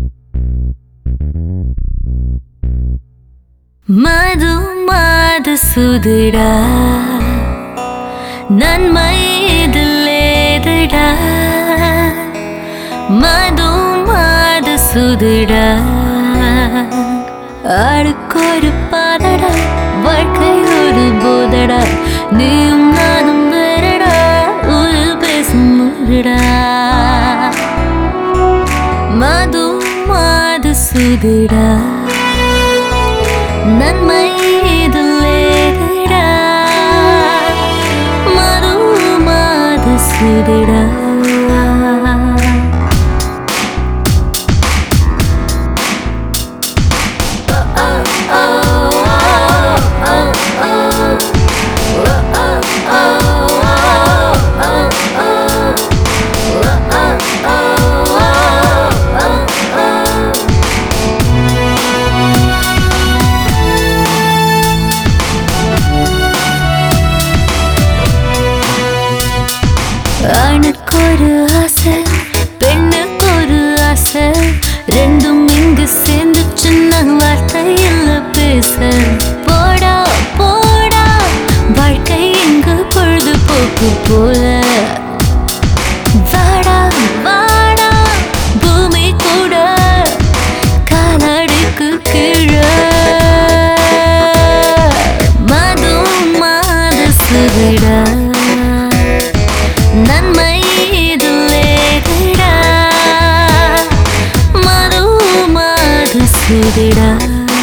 மது மாது சுதுடா நன்மை இதில் ஏதுடா மது மாது சுதுடா அடுக்கொரு பாதடா வாழ்க்கை ஒரு போதடா நீயும் நானும் வேறடா ஒரு பேசும் முருடா மது மாது சுதுடா நன்மை இதில் ஏதுடா மது மாது சுதுடா ஆணுக்கொரு ஆசை பெண்ணுக்கொரு ஆசை ரெண்டும் இங்கு சேர்ந்து சின்ன வார்த்தை இல்ல பேச போடா போடா வாழ்க்கை எங்கு பொழுதுபோக்கு போல வாடா வாடா பூமி கூட காலடிக்கு கீழே மது மாது சுவிடா நன்மை இதில் ஏதுடா மது மாது சுதிடா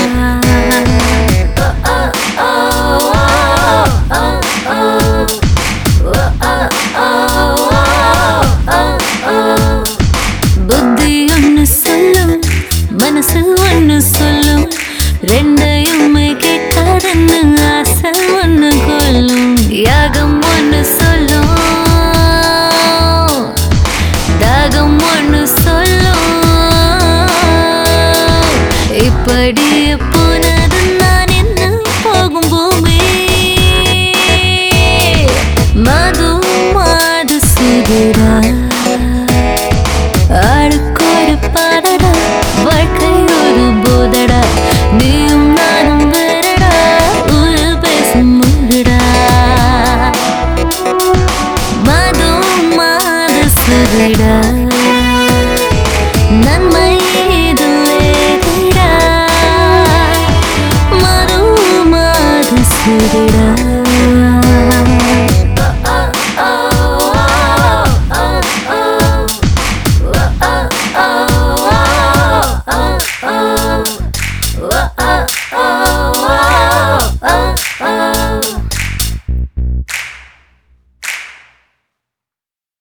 புத்தி ஒன்று சொல்லும் மனசு ஒன்று சொல்லும் ரெண்டையுமே கேட்காதன்னு ஆசை ஒன்று கொல்லும் யாகம் ஒன்று சொல்லும் தாகம் ஒன்று சொல்லும் இப்படி போனது நான் என்ன போகும் பூமி மது மாது சுதுரா ஆளுக்கொரு பாடடா வாழ்க்கை ஒரு போதடா நீயும் நானும் வேறடா ஒரு பேசும் முருடா மது மாது சுதிடா